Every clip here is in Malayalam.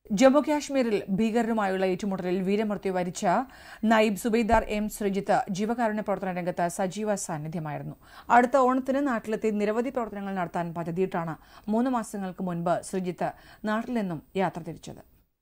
ജമ്മു കാശ്മീരിൽ ഭീകരരുമായുള്ള ഏറ്റുമുട്ടലിൽ വീരമൃത്യു വരിച്ച നയിബ് സുബൈദാർ എം സൃജിത്ത് ജീവകാരുണ്യ പ്രവർത്തന രംഗത്ത് സജീവ സാന്നിധ്യമായിരുന്നു അടുത്ത ഓണത്തിന് നാട്ടിലെത്തി നിരവധി പ്രവർത്തനങ്ങൾ നടത്താൻ പദ്ധതിയിട്ടാണ് മൂന്ന് മാസങ്ങൾക്ക് മുൻപ് സൃജിത്ത് നാട്ടിൽ നിന്നും യാത്ര തിരിച്ചത്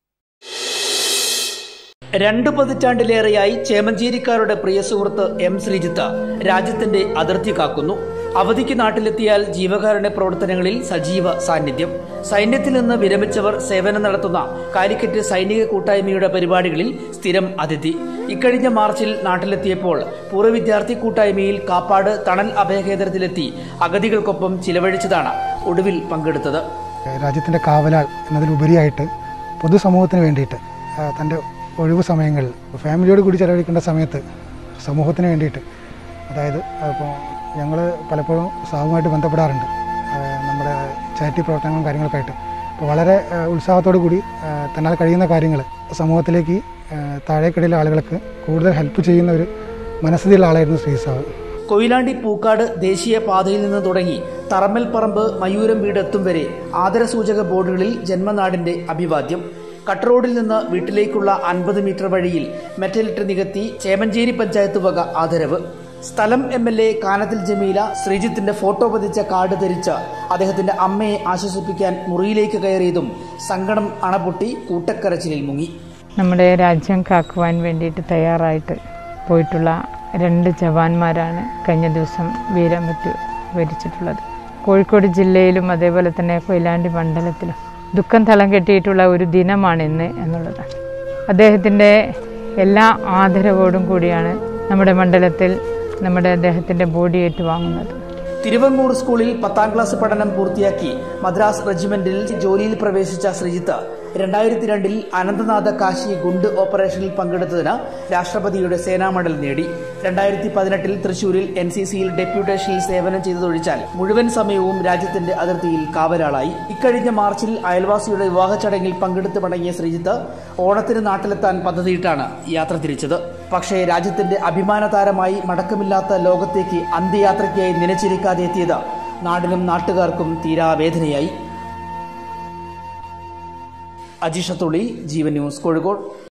രണ്ടു പതിറ്റാണ്ടിലേറെയായി ചേമഞ്ചേരിക്കാരുടെ പ്രിയ സുഹൃത്ത് എം ശ്രീജിത്ത് രാജ്യത്തിന്റെ അതിർത്തി കാക്കുന്നു അവധിക്ക് നാട്ടിലെത്തിയാൽ ജീവകാരുണ്യ പ്രവർത്തനങ്ങളിൽ സജീവ സാന്നിധ്യം സൈന്യത്തിൽ നിന്ന് വിരമിച്ചവർ സേവനം നടത്തുന്ന കാലിക്കറ്റ് സൈനിക കൂട്ടായ്മയുടെ പരിപാടികളിൽ സ്ഥിരം അതിഥി ഇക്കഴിഞ്ഞ മാർച്ചിൽ നാട്ടിലെത്തിയപ്പോൾ പൂർവ്വ വിദ്യാർത്ഥി കൂട്ടായ്മയിൽ കാപ്പാട് തണൽ അഭയകേന്ദ്രത്തിലെത്തി അഗതികൾക്കൊപ്പം ചിലവഴിച്ചതാണ് ഒടുവിൽ പങ്കെടുത്തത് രാജ്യത്തിൻ്റെ കാവലാൾ എന്നതിലുപരിയായിട്ട് പൊതുസമൂഹത്തിന് വേണ്ടിയിട്ട് ആ, തൻ്റെ ഒഴിവു സമയങ്ങളിൽ ഫാമിലിയോട് കൂടി ചെലവഴിക്കേണ്ട സമയത്ത് സമൂഹത്തിന് വേണ്ടിയിട്ട് അതായത് ഇപ്പോൾ ഞങ്ങൾ പലപ്പോഴും സാവുമായിട്ട് ബന്ധപ്പെടാറുണ്ട് ആ, നമ്മുടെ ചാരിറ്റി പ്രവർത്തനങ്ങളും കാര്യങ്ങളൊക്കെ ആയിട്ട് അപ്പോൾ വളരെ ആ, ഉത്സാഹത്തോടു കൂടി ആ, തന്നാൽ കഴിയുന്ന കാര്യങ്ങൾ സമൂഹത്തിലേക്ക് ആ, താഴേക്കിടയിലെ ആളുകൾക്ക് കൂടുതൽ ഹെൽപ്പ് ചെയ്യുന്ന ഒരു മനസ്ഥിതിയുള്ള ആളായിരുന്നു ശ്രീസാവ് കൊയിലാണ്ടി പൂക്കാട് ദേശീയ പാതയിൽ നിന്ന് തുടങ്ങി തറമ്മൽ പറമ്പ് മയൂരം വീടെത്തും വരെ ആദരസൂചക ബോർഡുകളിൽ ജന്മനാടിന്റെ അഭിവാദ്യം കട്ട് റോഡിൽ നിന്ന് വീട്ടിലേക്കുള്ള അൻപത് മീറ്റർ വഴിയിൽ മെറ്റലിട്ട് നികത്തി ചേമഞ്ചേരി പഞ്ചായത്ത് വക ആദരവ് സ്ഥലം എം എൽ എ കാനത്തിൽ ജമീല ശ്രീജിത്തിന്റെ ഫോട്ടോ പതിച്ച കാർഡ് ധരിച്ച് അദ്ദേഹത്തിന്റെ അമ്മയെ ആശ്വസിപ്പിക്കാൻ മുറിയിലേക്ക് കയറിയതും സങ്കടം അണപൊട്ടി കൂട്ടക്കരച്ചിലിൽ മുങ്ങി നമ്മുടെ രാജ്യം കാക്കുവാൻ വേണ്ടിയിട്ട് തയ്യാറായിട്ട് പോയിട്ടുള്ള രണ്ട് ജവാന്മാരാണ് കഴിഞ്ഞ ദിവസം വീരമൃത്യു വരിച്ചിട്ടുള്ളത് കോഴിക്കോട് ജില്ലയിലും അതേപോലെ തന്നെ കൊയിലാണ്ടി മണ്ഡലത്തിലും ദുഃഖം തളം കെട്ടിയിട്ടുള്ള ഒരു ദിനമാണ് ഇന്ന് എന്നുള്ളതാണ് അദ്ദേഹത്തിൻ്റെ എല്ലാ ആദരവോടും കൂടിയാണ് നമ്മുടെ മണ്ഡലത്തിൽ നമ്മുടെ അദ്ദേഹത്തിൻ്റെ ബോഡി ഏറ്റുവാങ്ങുന്നത് തിരുവങ്ങൂർ സ്കൂളിൽ പത്താം ക്ലാസ് പഠനം പൂർത്തിയാക്കി മദ്രാസ് റെജിമെന്റിൽ ജോലിയിൽ പ്രവേശിച്ച ശ്രീജിത്ത് രണ്ടായിരത്തി രണ്ടിൽ അനന്തനാഥ കാശി ഗുണ്ട് ഓപ്പറേഷനിൽ പങ്കെടുത്തതിന് രാഷ്ട്രപതിയുടെ സേനാ മെഡൽ നേടി രണ്ടായിരത്തി പതിനെട്ടിൽ തൃശൂരിൽ എൻ സി സിയിൽ ഡെപ്യൂട്ടേഷനിൽ സേവനം ചെയ്തതൊഴിച്ചാൽ മുഴുവൻ സമയവും രാജ്യത്തിന്റെ അതിർത്തിയിൽ കാവലാളായി ഇക്കഴിഞ്ഞ മാർച്ചിൽ അയൽവാസിയുടെ വിവാഹ ചടങ്ങിൽ പങ്കെടുത്ത് മടങ്ങിയ ശ്രീജിത്ത് ഓണത്തിന് നാട്ടിലെത്താൻ പദ്ധതിയിട്ടാണ് യാത്ര തിരിച്ചത് പക്ഷേ രാജ്യത്തിന്റെ അഭിമാന താരമായി മടക്കമില്ലാത്ത ലോകത്തേക്ക് അന്ത്യയാത്രയ്ക്കായി നിലച്ചിരിക്കാതെ എത്തിയത് നാടിനും നാട്ടുകാർക്കും തീരാവേദനയായി അജിഷത്തുള്ളി ജീവൻ ന്യൂസ് കോഴിക്കോട്